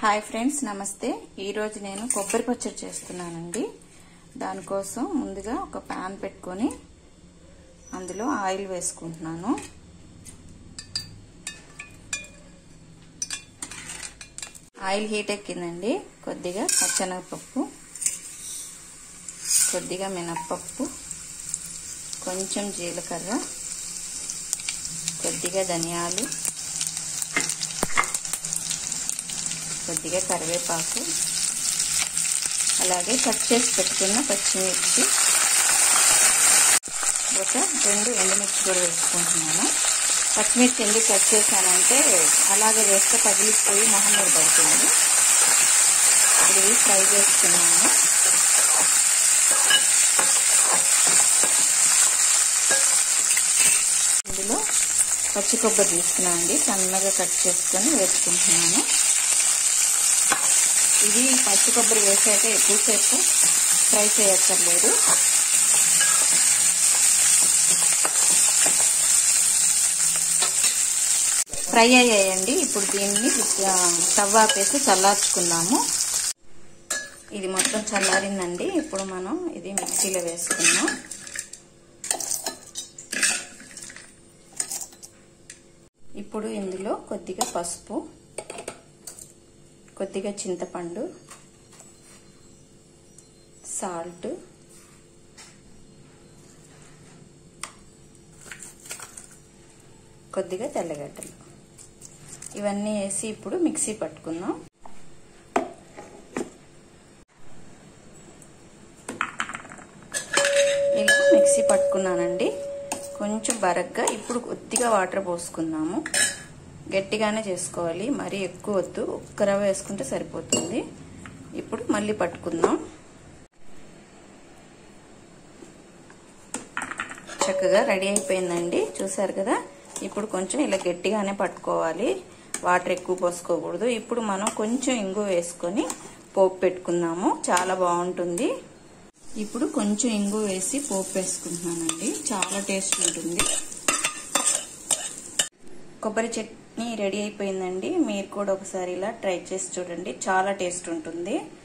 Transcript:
hi friends నమస్తే ఈరోజు నేను కొబ్బరి పచ్చడి చేస్తున్నానండి దానికోసం ముందుగా ఒక ప్యాన్ పెట్టుకొని అందులో ఆయిల్ వేసుకుంటున్నాను ఆయిల్ హీట్ ఎక్కిందండి కొద్దిగా పచ్చనగపప్పు కొద్దిగా మినప్పప్పు కొంచెం జీలకర్ర కొద్దిగా ధనియాలు కొద్దిగా కరివేపాకు అలాగే కట్ చేసి పెట్టుకున్న పచ్చిమిర్చి ఒక రెండు ఎండుమిర్చి కూడా వేసుకుంటున్నాను పచ్చిమిర్చి ఎందుకు కట్ చేశానంటే అలాగే వేస్తే పగిలిపోయి మొహం మీద పడుతుంది ఇది ఫ్రై చేసుకున్నాను ఇందులో పచ్చి కొబ్బరి తీసుకున్నాను అండి సన్నగా కట్ చేసుకొని వేసుకుంటున్నాను ఇది పచ్చి కొబ్బరి వేసాక ఎక్కువసేపు ఫ్రై చేయక్కర్లేదు ఫ్రై అయ్యాయండి ఇప్పుడు దీన్ని స్టవ్ ఆపేసి చల్లార్చుకుందాము ఇది మొత్తం చల్లారిందండి ఇప్పుడు మనం ఇది మిక్సీలో వేసుకుందాం ఇప్పుడు ఇందులో కొద్దిగా పసుపు కొద్దిగా చింతపండు సాల్ట్ కొద్దిగా తెల్లగడ్డలు ఇవన్నీ వేసి ఇప్పుడు మిక్సీ పట్టుకుందాం ఇలా మిక్సీ పట్టుకున్నానండి కొంచెం బరగ్గా ఇప్పుడు కొద్దిగా వాటర్ పోసుకుందాము గట్టిగానే చేసుకోవాలి మరీ ఎక్కువ వద్దు ఒక్క రవ్వ వేసుకుంటే సరిపోతుంది ఇప్పుడు మళ్ళీ పట్టుకుందాం చక్కగా రెడీ అయిపోయిందండి చూసారు కదా ఇప్పుడు కొంచెం ఇలా గట్టిగానే పట్టుకోవాలి వాటర్ ఎక్కువ పోసుకోకూడదు ఇప్పుడు మనం కొంచెం ఇంగు వేసుకొని పోపు పెట్టుకుందాము చాలా బాగుంటుంది ఇప్పుడు కొంచెం ఇంగు వేసి పోపు వేసుకుంటున్నానండి చాలా టేస్ట్ ఉంటుంది కొబ్బరి చట్నీ రెడీ అయిపోయిందండి మీరు కూడా ఒకసారి ఇలా ట్రై చేసి చూడండి చాలా టేస్ట్ ఉంటుంది